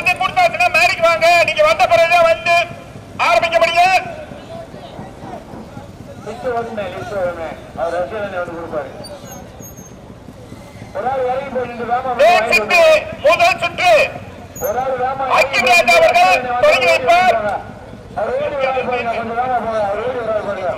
வந்து கொடுத்தாச்சுன்னா மேரிக்கு வாங்க நீங்க வந்த பிறகுதான் வந்து ஆரம்பிக்க முடியும் லிஸ்ட் வருமே லிஸ்ட் வருமே அவர் ரசிகன் வந்து கொடுப்பாரு ஒரு ஆள் இறங்கி போயிட்டு ராமா மேல் சுற்று முதல் சுற்று ஒரு ஆள் ராமா அக்கிம் ராஜா அவர்கள் தொடங்கி வைப்பார். அவர் ஓடி ஒரு ஆள் போடுங்க கொஞ்சம் ராமா போங்க அவர் ஓடி ஒரு ஆள் போடுங்க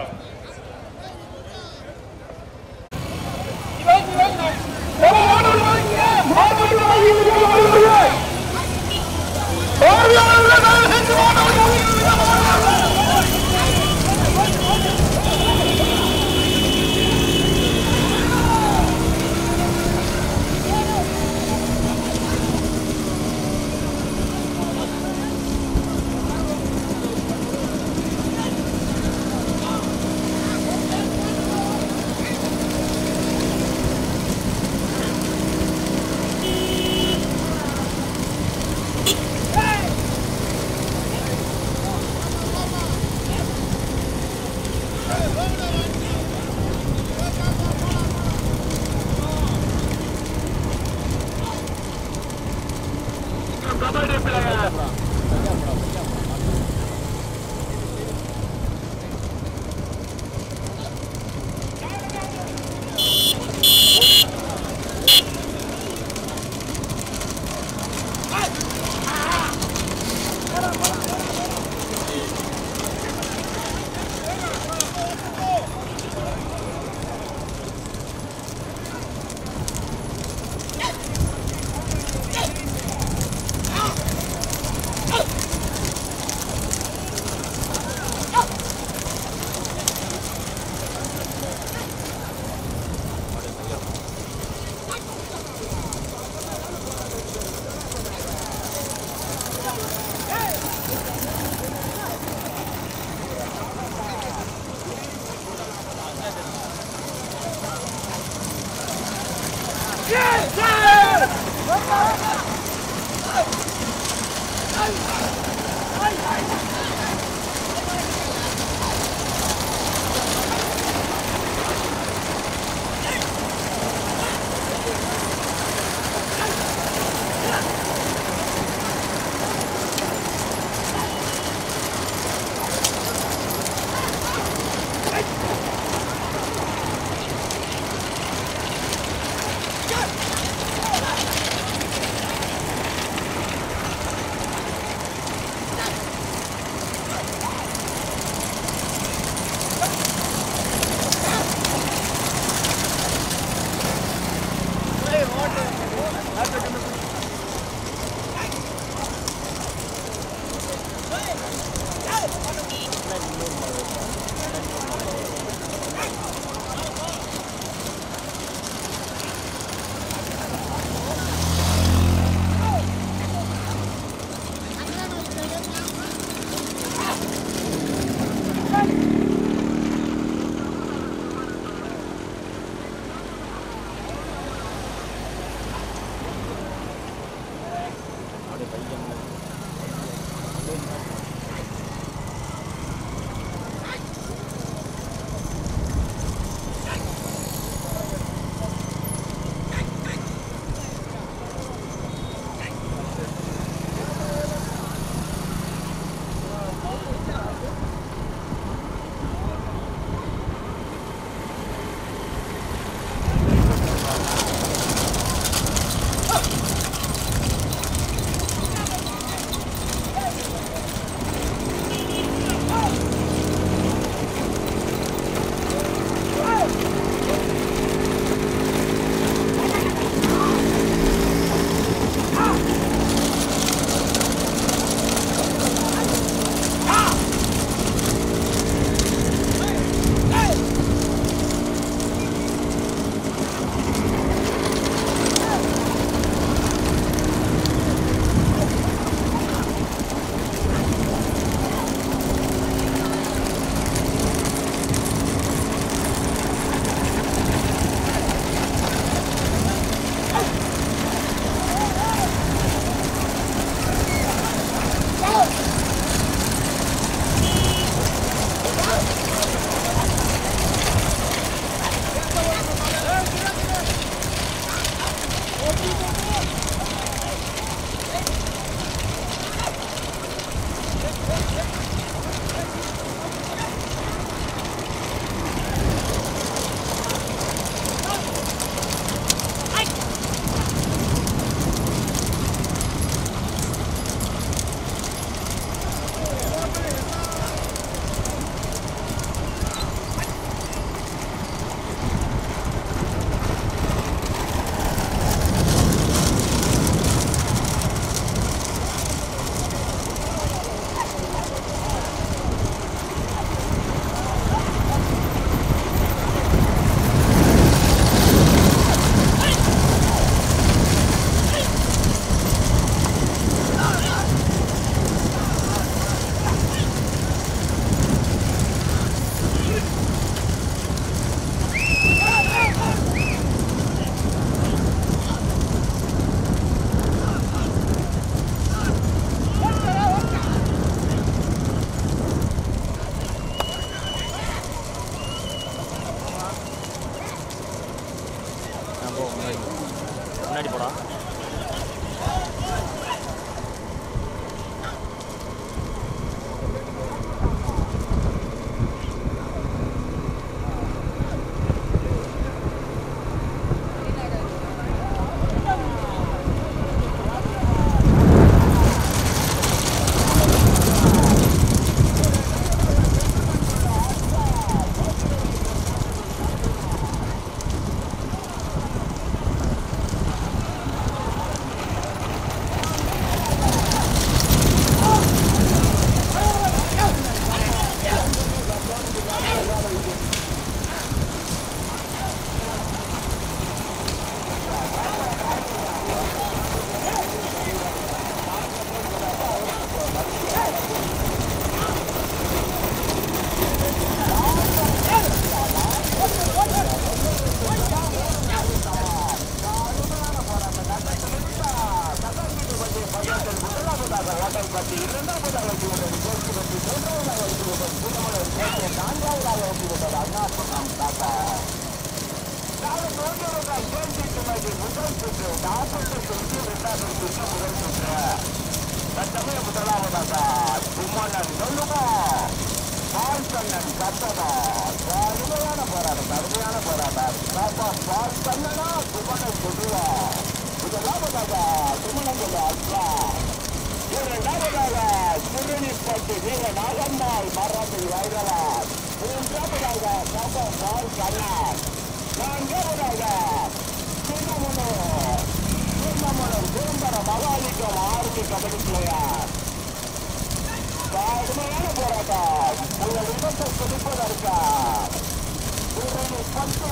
இரண்டாவதாக வெற்றி பெற்றது கோஷ்டி வெற்றி மூன்றாவதாக வெற்றி பெற்றது புதுமலர் கோட்டை நான்காவதாக வெற்றி பெற்றது அண்ணாபுரம் தாத்தா நாளை தோன்றுவதால் கேள்விக்கு மதில் முதல் சுற்று நாற்பத்தி சுற்று இரண்டாவது சுற்று முதல் சுற்று தற்சமய முதலாவதாக சும்மனன் சொல்லுமா பால்கண்ணன் கத்தனா கடுமையான போராட்டம் கடுமையான போராட்டம் பாப்பா பால்கண்ணனா சுமனன் சொல்லுவா முதலாவதாக சுமனன் சொல்ல அக்கா இரண்டாவதாக திருநெல்வேலி வீர நாகம்மாள் மராத்தி வைரவான் மூன்றாவதாக பாப்பா பால்கண்ணன் நான்காவதாக சின்னமனோ சின்னமனம் சுந்தர மகாலிங்கம் ஆர்மி கபடி பிளேயர் கடுமையான போராட்டம் உங்கள் இடத்தை பிடிப்பதற்கு பூரணி பத்து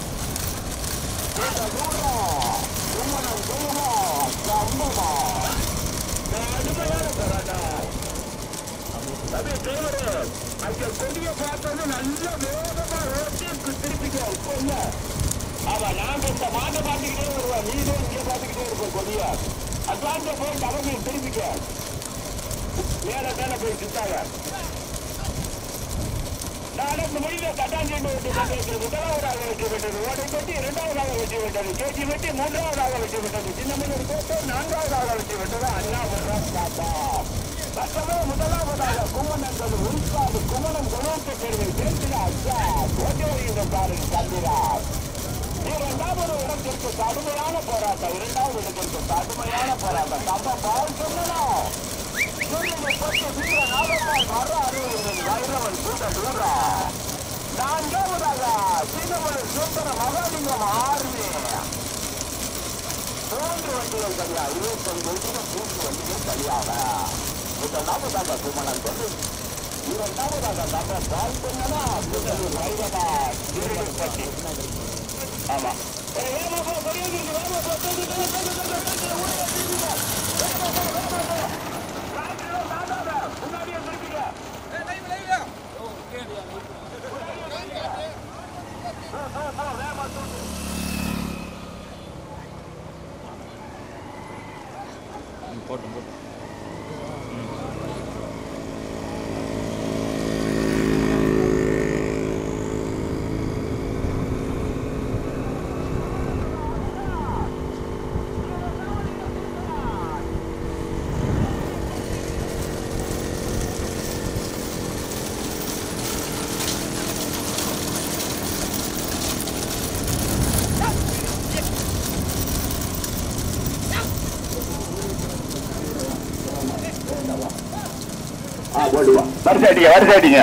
இந்த தூரம் சுமணம் தூரம் சம்பமா கடுமையான போராட்டம் அதே தேவரு அங்க கொடிய பார்த்தது நல்ல வேகமா ரோட்டிற்கு திருப்பிக்கோ கொல்ல அவன் நாங்க இந்த மாட்டை பார்த்துக்கிட்டே வருவான் நீதும் இங்கே பார்த்துக்கிட்டே இருப்போம் கொடிய அட்லாண்ட போய் அவங்க திருப்பிக்க மேல மேல போய் சித்தாங்க நானும் இந்த மொழியில கட்டாஞ்சேண்டு வெற்றி பெற்றது முதலாவதாக வெற்றி பெற்றது ஓடை வெட்டி இரண்டாவதாக வெற்றி பெற்றது கேஜி வெட்டி மூன்றாவதாக வெற்றி பெற்றது சின்னமனூர் கோட்டை நான்காவதாக வெற்றி பெற்றது அண்ணாபுரம் தாத்தா மற்றவே முதலாவதாக குமணங்கள் உள்காடு குமணம் குணத்து தேர்வை பேசின ஐயா கோட்டை இந்த பாருங்க தந்திரார் இரண்டாவது இடத்திற்கு கடுமையான போராட்டம் இரண்டாவது இடத்திற்கு கடுமையான போராட்டம் நம்ம பால் சொல்லணும் சொல்லுங்க பத்து வீர நாகம்மாள் வர அறிவுறுங்கள் வைரவன் கூட்ட தூரம் நான்காவதாக சீனமலை சுந்தர மகாலிங்கம் ஆர்மி மூன்று வண்டிகள் சரியா இருபத்தஞ்சு வண்டிகள் மூன்று வண்டிகள் சரியாக முதலாவதாக சுமணன் சொல்லு இரண்டாவதாக நம்ம பால் பண்ணனா முதலில் வைரவா திருநெல்வேலி ஆமா ஏய், ஏமா போ, பெரிய வீடு, வாமா போ, தூக்கு, தூக்கு, தூக்கு, தூக்கு, தூக்கு, உள்ள தூக்குங்க. வேகமா போ, வேகமா போ. ராத்திரில தாண்டாத, முன்னாடியே திருப்பிக்க. போ, போ, போ, வேகமா தூக்கு. போட்டும் போட்டும் ஆ, ஓடுவா. வரிசை அடிங்க வரிசை அடிங்க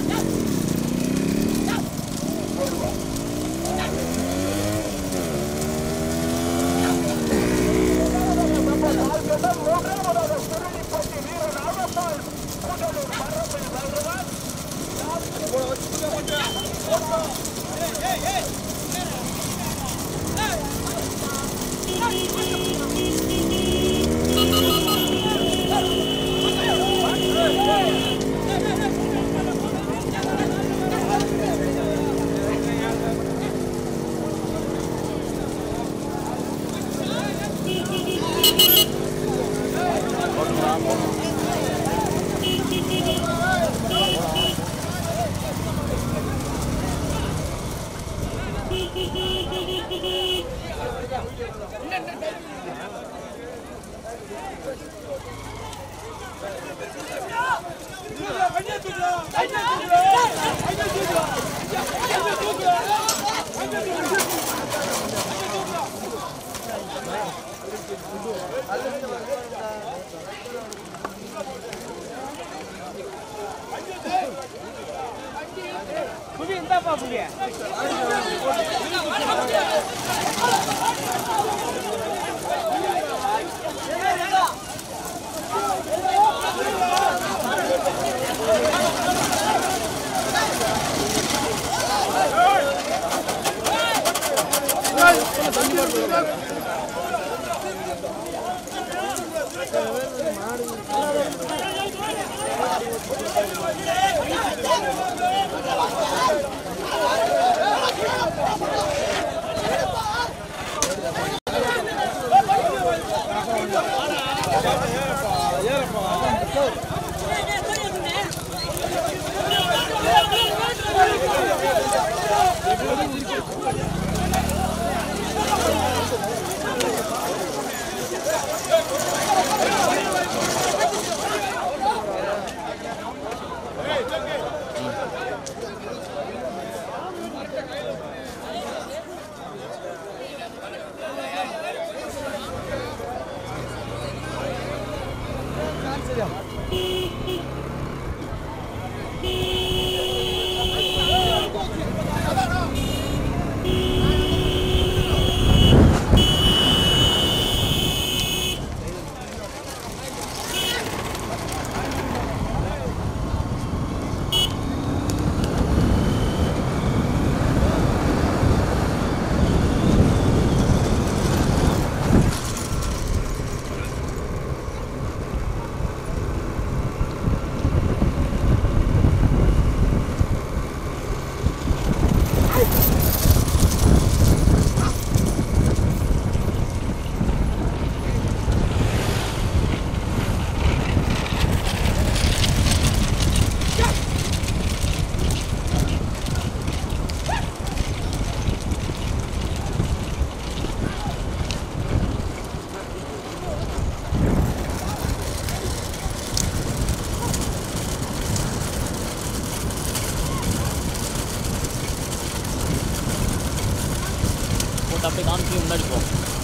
புவி இந்தாப்பா புவி ஏறப்பா போட்டு அப்படியே காமிச்சு முன்னாடி போ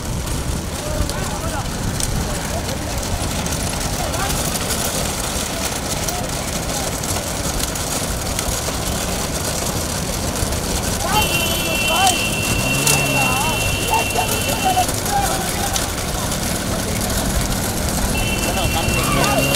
என்ன காமிக்கிறீங்க?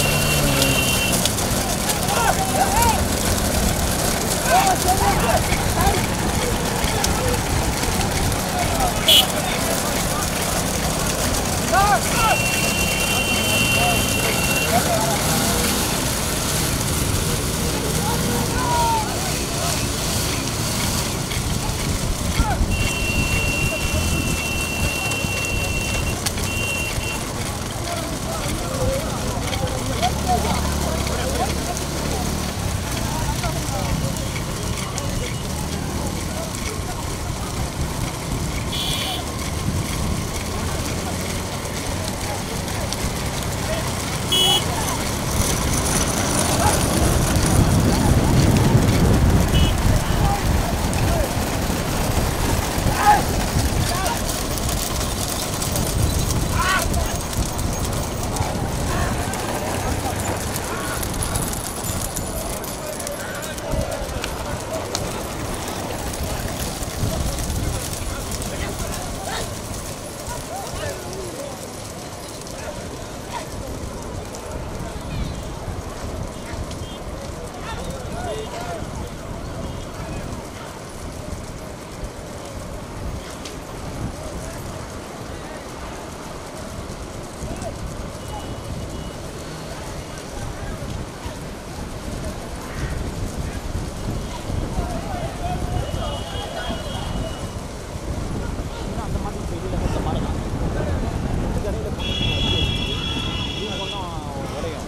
அந்த மாதிரி வெளியில் கொஞ்சம் பாருங்க கடையில் இது ஒன்றும் உடையும்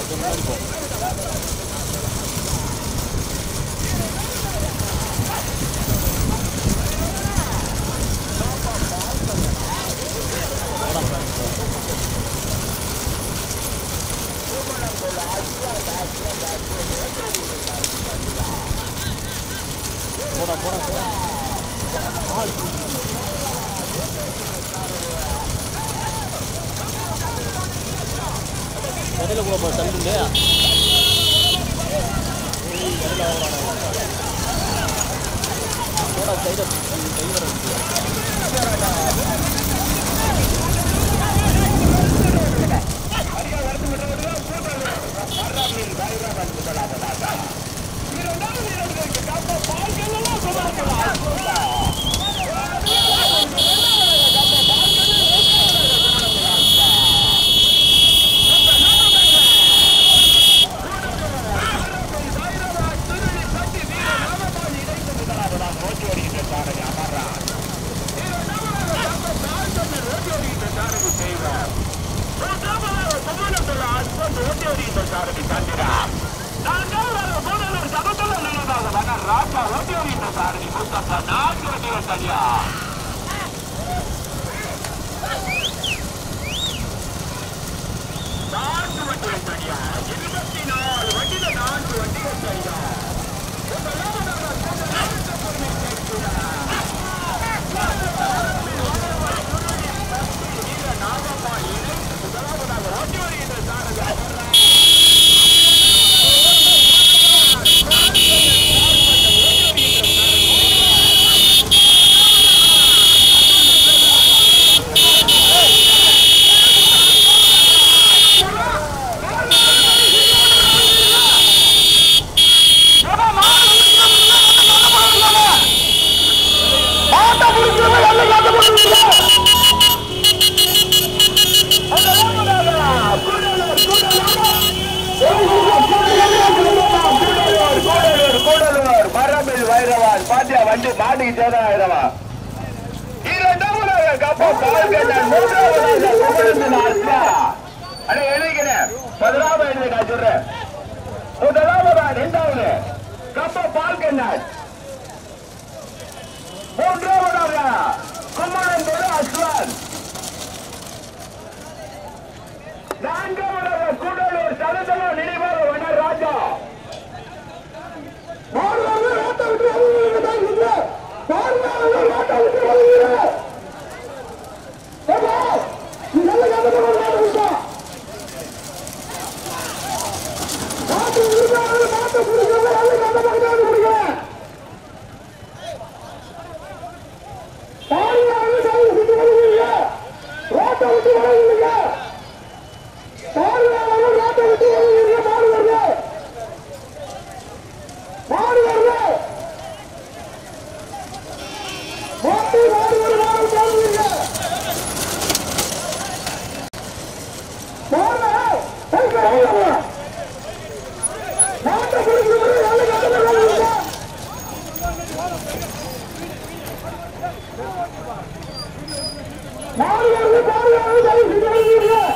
கொஞ்சம் முன்னாடி போ போடா friends. போடா போடா போடா ஆள் இடையில கூட போ தள்ளுங்க இடையில போடா சைட டிரைவர் கூடலூர் மரமில் வைரவான் பாத்தியா வண்டி மாட்டுக்கு சேதாயிரவா இரண்டாவதாக கப்பம் பால்கண்ணன் மூன்றாவதாக குமரன் ஆத்மா அடே எழுதிக்கிறேன் பதினாவது எழுதி நான் சொல்றேன் முதலாவதா இரண்டாவது கப்பம் பால்கண்ணன் மூன்றாவதாக குமரன் அஸ்வான் நான்காவதாக கூடலூர் சரதமா நினைவாக வன ராஜா பார்வையாளர் ரோட்டை விட்டு வெளியேறுங்க தயவு செஞ்சு. பார்வையாளர் ரோட்டை விட்டு வெளியேறு. ஏப்பா, நீ நல்ல கதை போட ரோட்டை விட்டா. மாட்டு உரிமையாளர் மாட்டை பிடிக்கிறது, நல்ல கதை பக்கத்துல பிடிங்க. பார்வையாளர் தயவு செஞ்சு வெளியேறுங்க. ரோட்டை விட்டு வெளியேறுங்க. பார்வையாளர் ரோட்டை விட்டு வெளியேறுங்க. மாடு வருது மாடு வருது மாட்டு மாடு வருது மாடு போடுவீங்க மாடு மாட்டை பிடிக்கிறது நல்ல கதை போடுவீங்க மாடு வருது மாடு வருது தயவு செஞ்சு வெளியேறுங்க